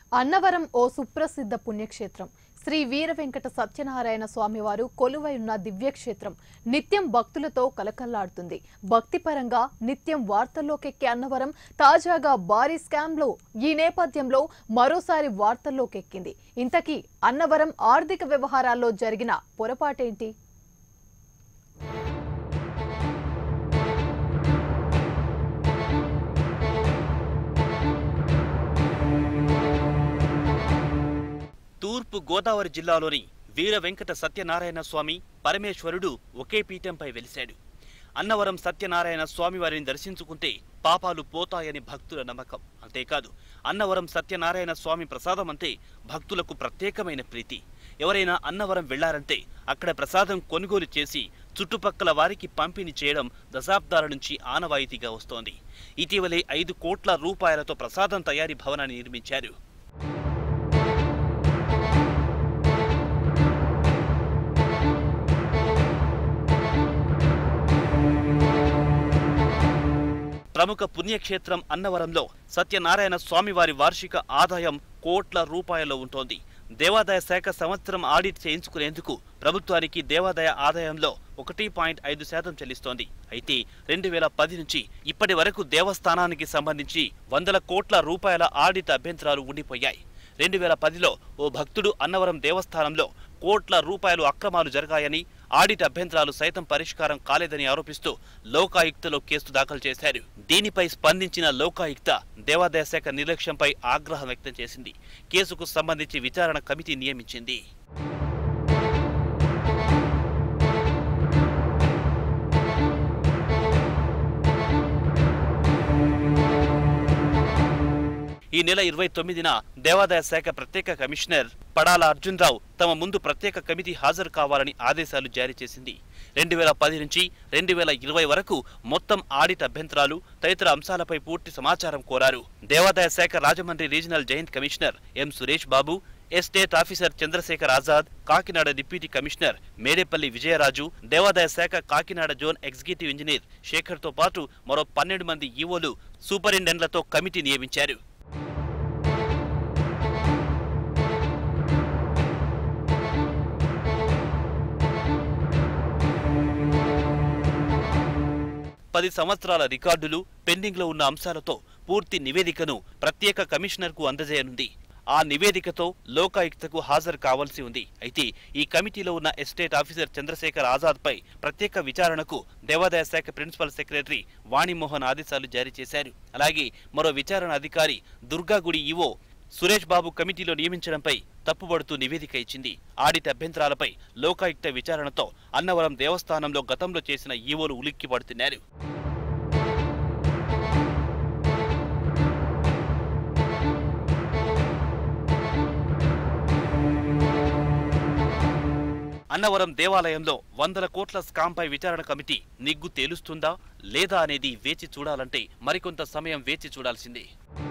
అన్నవరం ఓ సుప్రసిద్ధ పుణ్యక్షేత్రం శ్రీ వీర వెంకట సత్యనారాయణ స్వామివారు కొలువై ఉన్న దివ్యక్షేత్రం నిత్యం భక్తులతో కలకల్లాడుతుంది భక్తిపరంగా నిత్యం వార్తల్లోకెక్కే అన్నవరం తాజాగా భారీ స్కామ్లో ఈ నేపథ్యంలో మరోసారి వార్తల్లోకెక్కింది ఇంతకీ అన్నవరం ఆర్థిక వ్యవహారాల్లో జరిగిన పొరపాటేంటి తూర్పు గోదావరి జిల్లాలోని వీర వెంకట సత్యనారాయణ స్వామి పరమేశ్వరుడు ఒకే పీఠంపై వెలిశాడు అన్నవరం సత్యనారాయణ స్వామి వారిని దర్శించుకుంటే పాపాలు పోతాయని భక్తుల నమ్మకం అంతేకాదు అన్నవరం సత్యనారాయణ స్వామి ప్రసాదం అంటే భక్తులకు ప్రత్యేకమైన ప్రీతి ఎవరైనా అన్నవరం వెళ్లారంటే అక్కడ ప్రసాదం కొనుగోలు చేసి చుట్టుపక్కల వారికి పంపిణీ చేయడం దశాబ్దాల నుంచి ఆనవాయితీగా వస్తోంది ఇటీవలే ఐదు కోట్ల రూపాయలతో ప్రసాదం తయారీ భవనాన్ని నిర్మించారు ప్రముఖ పుణ్యక్షేత్రం అన్నవరంలో సత్యనారాయణ స్వామివారి వార్షిక ఆదాయం కోట్ల రూపాయల్లో ఉంటోంది దేవాదాయ శాఖ సంవత్సరం ఆడిట్ చేయించుకునేందుకు ప్రభుత్వానికి దేవాదాయ ఆదాయంలో ఒకటి పాయింట్ ఐదు శాతం చెల్లిస్తోంది అయితే రెండు వేల పది నుంచి ఇప్పటి వరకు దేవస్థానానికి సంబంధించి వందల కోట్ల రూపాయల ఆడిట్ అభ్యంతరాలు ఉండిపోయాయి రెండు వేల పదిలో ఓ భక్తుడు అన్నవరం దేవస్థానంలో కోట్ల రూపాయలు అక్రమాలు జరిగాయని ఆడిట్ అభ్యంతరాలు సైతం పరిష్కారం కాలేదని ఆరోపిస్తూ లోకాయుక్తలో కేసు దాఖలు చేశారు దీనిపై స్పందించిన లోకాయుక్త దేవాదాయ శాఖ నిర్లక్ష్యంపై ఆగ్రహం వ్యక్తం చేసింది కేసుకు సంబంధించి విచారణ కమిటీ నియమించింది ఈ నెల ఇరవై తొమ్మిదిన దేవాదాయ శాఖ ప్రత్యేక కమిషనర్ పడాల అర్జున్రావు తమ ముందు ప్రత్యేక కమిటీ హాజరు కావాలని ఆదేశాలు జారీ చేసింది రెండు వేల పది నుంచి రెండు వేల ఇరవై వరకు మొత్తం ఆడిట్ అభ్యంతరాలు తదితర అంశాలపై పూర్తి సమాచారం కోరారు దేవాదాయ శాఖ Rajahmundry regional joint commissioner M Suresh Babu estate officer Chandrasekhar Azad Kakinada deputy commissioner Medepalli Vijayaraju దేవాదాయ శాఖ కాకినాడ జోన్ ఎగ్జిక్యూటివ్ ఇంజనీర్ శేఖర్తో పాటు మరో పన్నెండు మంది ఈవోలు సూపరింటెండెంట్లతో కమిటీ నియమించారు పది సంవత్సరాల రికార్డులు పెండింగ్లో ఉన్న అంశాలతో పూర్తి నివేదికను ప్రత్యేక కమిషనర్కు అందజేయనుంది ఆ నివేదికతో లోకాయుక్తకు హాజరు కావాల్సి ఉంది అయితే ఈ కమిటీలో ఉన్న ఎస్టేట్ ఆఫీసర్ చంద్రశేఖర్ ఆజాద్ పై ప్రత్యేక విచారణకు దేవాదాయ శాఖ ప్రిన్సిపల్ సెక్రటరీ వాణిమోహన్ ఆదేశాలు జారీ చేశారు అలాగే మరో విచారణ అధికారి దుర్గాగుడి ఈవో సురేష్ బాబు కమిటీలో నియమించడంపై తప్పుబడుతూ నివేదిక ఇచ్చింది ఆడిట్ అభ్యంతరాలపై లోకాయుక్త విచారణతో అన్నవరం దేవస్థానంలో గతంలో చేసిన ఈవోలు ఉలిక్కి పడుతున్నారు అన్నవరం దేవాలయంలో వందల కోట్ల స్కాంపై విచారణ కమిటీ నిగ్గు తేలుస్తుందా లేదా అనేది వేచి చూడాలంటే మరికొంత సమయం వేచి చూడాల్సిందే